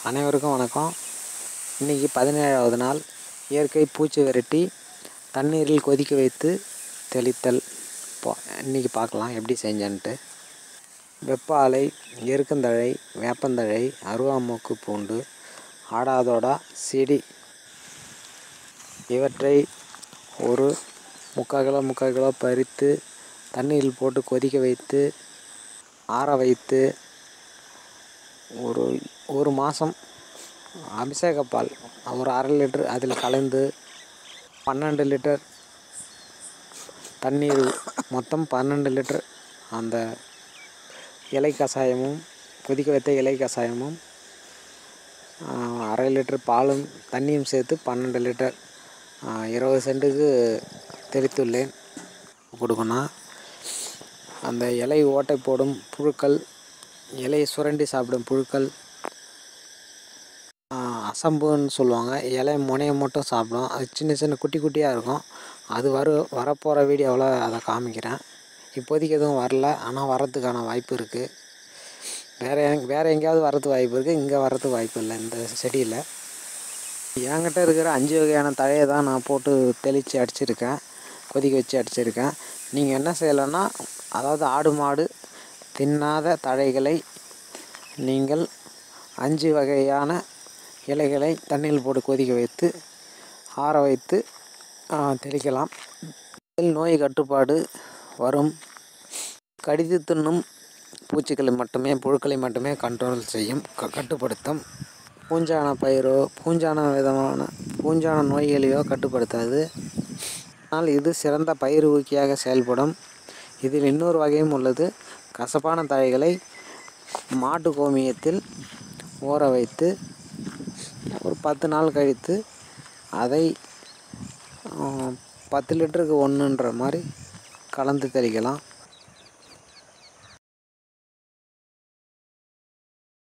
அனைவருக்கும் வணக்கம் இன்றைக்கி பதினேழாவது நாள் இயற்கை பூச்சி விரட்டி தண்ணீரில் கொதிக்க வைத்து தெளித்தல் போ இன்றைக்கி பார்க்கலாம் எப்படி செஞ்சேன்ட்டு வெப்பாலை எருக்கந்தழை வேப்பந்தழை அருவாமூக்கு பூண்டு ஆடாதோடா செடி இவற்றை ஒரு முக்கால் கிலோ முக்கால் கிலோ பறித்து தண்ணீரில் போட்டு கொதிக்க வைத்து ஆற வைத்து ஒரு ஒரு மாதம் அபிஷேக பால் ஒரு அரை லிட்டர் அதில் கலந்து பன்னெண்டு லிட்டர் தண்ணீர் மொத்தம் பன்னெண்டு லிட்டர் அந்த இலை கஷாயமும் கொதிக்க வைத்த இலை கஷாயமும் அரை லிட்டர் பாலும் தண்ணியும் சேர்த்து பன்னெண்டு லிட்டர் இருபது சென்ட்டுக்கு தெளித்துள்ளேன் கொடுக்கணும் அந்த இலை ஓட்டை போடும் புழுக்கள் இலையை சுரண்டி சாப்பிடும் புழுக்கள் அசம்புன்னு சொல்லுவாங்க இலை முனையை மட்டும் சாப்பிடும் அது சின்ன சின்ன குட்டி குட்டியாக இருக்கும் அது வரு வரப்போகிற வீடியோவில் அதை காமிக்கிறேன் இப்போதைக்கு எதுவும் வரல ஆனால் வரத்துக்கான வாய்ப்பு இருக்குது வேறு வேறு எங்கேயாவது வரதுக்கு வாய்ப்பு இருக்குது இங்கே வரதுக்கு வாய்ப்பு இல்லை இந்த செடியில் என்கிட்ட இருக்கிற அஞ்சு வகையான தழையை தான் நான் போட்டு தெளித்து அடிச்சிருக்கேன் கொதிக்க வச்சு அடிச்சிருக்கேன் நீங்கள் என்ன செய்யலைன்னா அதாவது ஆடு மாடு தின்னாத தழைகளை நீங்கள் அஞ்சு வகையான இலைகளை தண்ணியில் போட்டு கொதிக்க வைத்து ஆற வைத்து தெளிக்கலாம் நோய் கட்டுப்பாடு வரும் கடித்து தின்னும் பூச்சிகளை மட்டுமே புழுக்களை மட்டுமே கண்ட்ரோல் செய்யும் க கட்டுப்படுத்தும் பூஞ்சான பயிரோ பூஞ்சான விதமான பூஞ்சான நோய்களையோ கட்டுப்படுத்தாது ஆனால் இது சிறந்த பயிர் ஊக்கியாக செயல்படும் இதில் இன்னொரு வகையும் உள்ளது கசப்பான தழைகளை மாட்டு கோமியத்தில் ஊற வைத்து ஒரு பத்து நாள் கழித்து அதை பத்து லிட்டருக்கு ஒன்றுன்ற மாதிரி கலந்து தெளிக்கலாம்